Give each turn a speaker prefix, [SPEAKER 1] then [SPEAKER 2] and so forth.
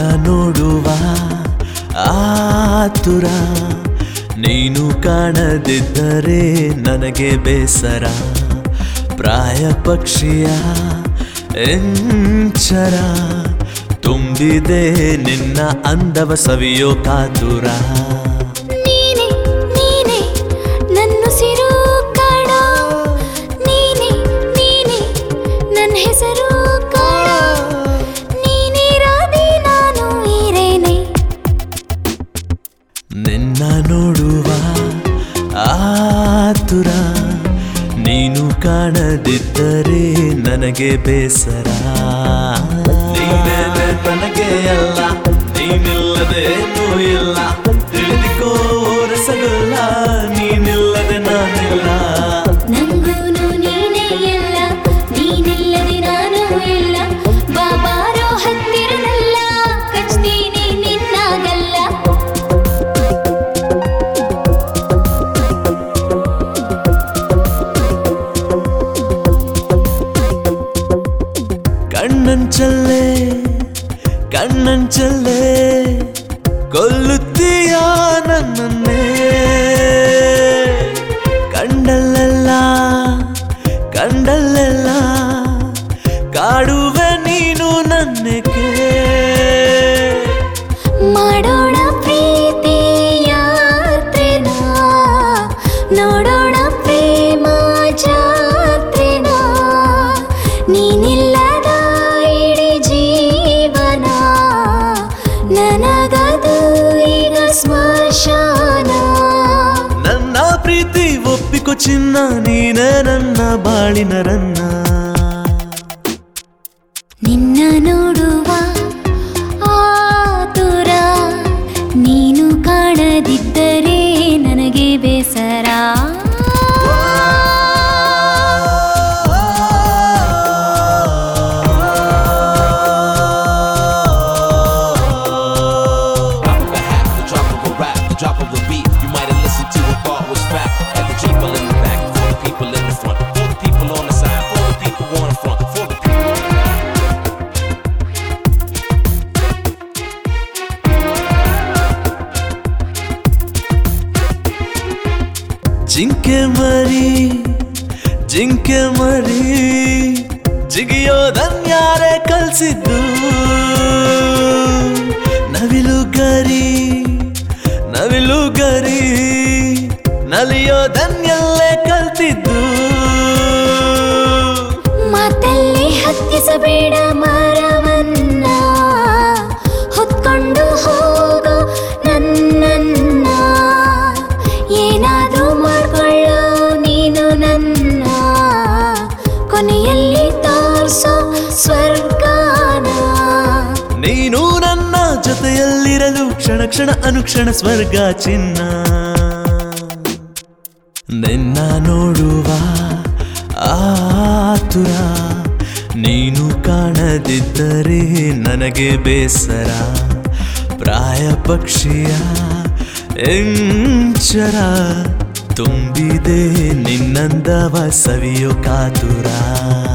[SPEAKER 1] ನೋಡುವ ಆತುರ ನೀನು ಕಾಣದಿದ್ದರೆ ನನಗೆ ಬೇಸರ ಪ್ರಾಯ ಪಕ್ಷಿಯ ಎಂಚರ ತುಂಬಿದೆ ನಿನ್ನ ಅಂದವ ಸವಿಯೋ ಕಾತುರ
[SPEAKER 2] ನೀನೆ ನೀನೆ ನನ್ನುಸಿರು ಕಾಡ ನೀನೆ ನೀನೆ ನನ್ನ ಹೆಸರು ಕಾಡ ನೀನಿರಾದೆ ನಾನು ಇರೇನೆ
[SPEAKER 1] ನಿನ್ನ ನೋಡುವ ಆತುರ ನೀನು ಕಾಣದಿದ್ದರೆ ನನಗೆ ಬೇಸರ ನೀನೇನೆ ನನಗೆ ಅಲ್ಲ ನೀನಿಲ್ಲದೆ ಏನೂ ಇಲ್ಲ ತಿಳಿದಿಕೋ ರಸಗುಲ್ಲ ನೀನಿಲ್ಲದೆ ನಾನಿಲ್ಲ
[SPEAKER 2] ನಂಗೂನು ನೀನೇ ಎಲ್ಲ ನೀನಿಲ್ಲದೆ ನಾನು ಇಲ್ಲ ಬಾಬಾರೋ ಹತ್ತಿರನಲ್ಲ ಕಚ್ತೀನಿ ನಿನ್ನಾಗಲ್ಲ
[SPEAKER 1] ಕಣ್ಣಂಚಲ್ಲೇ ಕಣ್ಣಂಚಲ್ಲೇ ಕೊಲ್ಲುತ್ತೀಯ ನನ್ನನ್ನೇ ಕಂಡಲ್ಲೆಲ್ಲ ಕಂಡಲ್ಲೆಲ್ಲ ಕಾಡುವೆ ನೀನು ನನ್ನಕ್ಕೆ
[SPEAKER 2] ಮಾಡೋಣ ಪ್ರೀತಿ ಯಾತ್ರೆನ ನೋಡೋಣ ಪ್ರೇಮ ಜಾತ್ರೆನ ನೀನಿಲ್ಲದ ಇಡೀ ಜೀವನ ನನಗದು ಈಗ ಸ್ಮಶಾನ
[SPEAKER 1] ನನ್ನ ಪ್ರೀತಿ ಒಪ್ಪಿಕೊ ಚಿನ್ನ ನೀನೇ ನನ್ನ ಬಾಳಿನ ರನ್ನ
[SPEAKER 2] ನಿನ್ನ ನೋಡುವ ಆತುರ ನೀನು ಕಾಣದಿದ್ದರೆ ನನಗೆ ಬೇಸರ
[SPEAKER 3] the hat, the drop of a rap, the drop of a beat. You might have listened to and thought was fact. Had the people in the back, for the people in the front, for the people on the side, for the people on the front, for the people.
[SPEAKER 1] ಜಿಂಕೆ ಮರಿ ಜಿಂಕೆ ಮರಿ ಜಿಗಿಯೋದನ್ಯಾರೆ ಕಲ್ಸಿದ್ದು ನವಿಲು ಗರಿ ನವಿಲು ಗರಿ ನಲಿಯೋದನ್ಯಲ್ಲೇ ಕಲ್ತಿದ್ದು
[SPEAKER 2] ಮಾತಲ್ಲಿ ಹತ್ತಿಸಬೇಡ ಮರವನ್ನ ಹೊತ್ಕೊಂಡು ಹೋಗೋ ನನ್ನನ್ನ ಏನಾದ್ರೂ ಮಾಡ್ಕೊಳ್ಳೋ ನೀನು ನನ್ನ ಕೊನೆಯಲ್ಲಿ ತೋರ್ಸೋ ಸ್ವರ್ಗಾನ
[SPEAKER 1] ನೀನು ನನ್ನ ಜೊತೆಯಲ್ಲಿರಲು ಕ್ಷಣ ಕ್ಷಣ ಅನುಕ್ಷಣ ಸ್ವರ್ಗ ಚಿನ್ನ ನಿನ್ನ ನೋಡುವ ಆತುರ ನೀನು ಕಾಣದಿದ್ದರೆ ನನಗೆ ಬೇಸರ ಪ್ರಾಯ ಪಕ್ಷಿಯ ಎಂಚರ ತುಂಬಿದೆ ನಿನ್ನಂದವ ಸವಿಯೋ ಕಾತುರ